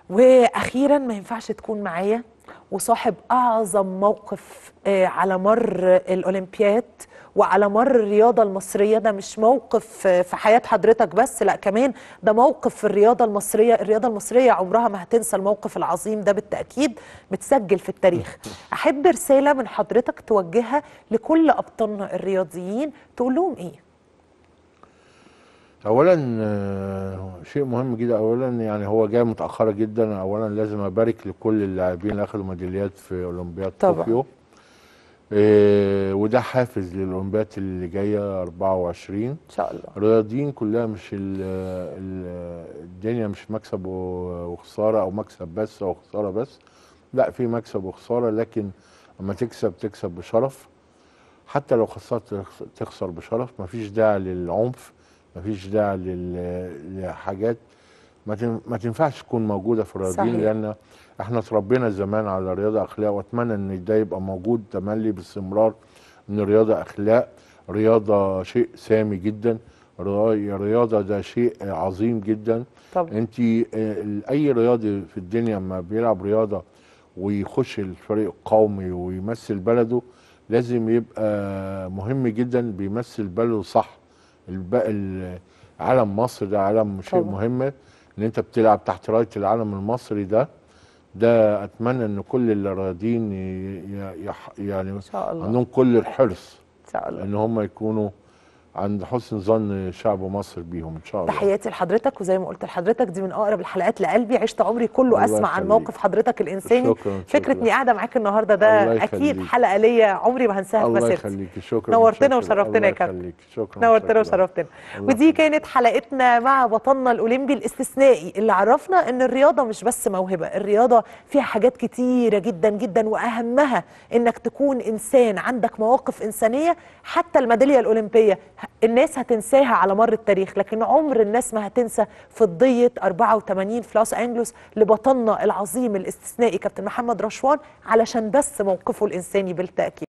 واخيرا ما ينفعش تكون معايا وصاحب اعظم موقف آه، على مر الاولمبياد وعلى مر الرياضه المصريه ده مش موقف آه، في حياه حضرتك بس لا كمان ده موقف في الرياضه المصريه الرياضه المصريه عمرها ما هتنسى الموقف العظيم ده بالتاكيد متسجل في التاريخ احب رساله من حضرتك توجهها لكل ابطالنا الرياضيين تقول لهم ايه اولا آه، شيء مهم جدا اولا يعني هو جاي متاخره جدا اولا لازم ابارك لكل اللاعبين اللي اخذوا ميداليات في اولمبياد طبعا. طوكيو آه، وده حافز للاولمبياد اللي جايه 24 ان شاء الله الرياضيين كلها مش ال ال الدنيا مش مكسب و- وخساره او مكسب بس او خساره بس لا في مكسب وخساره لكن لما تكسب تكسب بشرف حتى لو خسرت تخسر بشرف مفيش داعي للعنف مفيش داعي لل- لحاجات ما تن- ما تنفعش تكون موجوده في الرياضيين صحيح. لان احنا اتربينا زمان على رياضه اخلاق واتمنى ان ده يبقى موجود تملي باستمرار ان الرياضه اخلاق رياضه شيء سامي جدا ريا- رياضه ده شيء عظيم جدا طبعا انت اي رياضي في الدنيا لما بيلعب رياضه ويخش الفريق القومي ويمثل بلده لازم يبقى مهم جدا بيمثل بلده صح الب- ال- علم مصر ده علم شيء طبعا. مهم ان انت بتلعب تحت رايه العلم المصري ده ده اتمنى ان كل الرياضيين ي- ي- يح- يعني ان شاء الله عندهم كل الحرص ان شاء الله ان هم يكونوا عند حسن ظن شعب مصر بيهم ان شاء الله تحياتي لحضرتك وزي ما قلت لحضرتك دي من اقرب الحلقات لقلبي عشت عمري كله الله اسمع عن يخليك. موقف حضرتك الانساني شكراً، فكره شكراً. اني قاعده معاك النهارده الله ده اكيد يخليك. حلقه ليا عمري ما هنساها في الله مسيرتي يخليك شكرا نورتنا شكراً. وشرفتنا الله يا كابتن. يخليك. شكرا نورتنا شكراً. وشرفتنا الله ودي كانت حلقتنا مع بطلنا الاولمبي الاستثنائي اللي عرفنا ان الرياضه مش بس موهبه الرياضه فيها حاجات كتيره جدا جدا واهمها انك تكون انسان عندك مواقف انسانيه حتى الميداليه الاولمبيه الناس هتنساها على مر التاريخ لكن عمر الناس ما هتنسى فضيه 84 في لوس انجلوس لبطلنا العظيم الاستثنائي كابتن محمد رشوان علشان بس موقفه الانساني بالتاكيد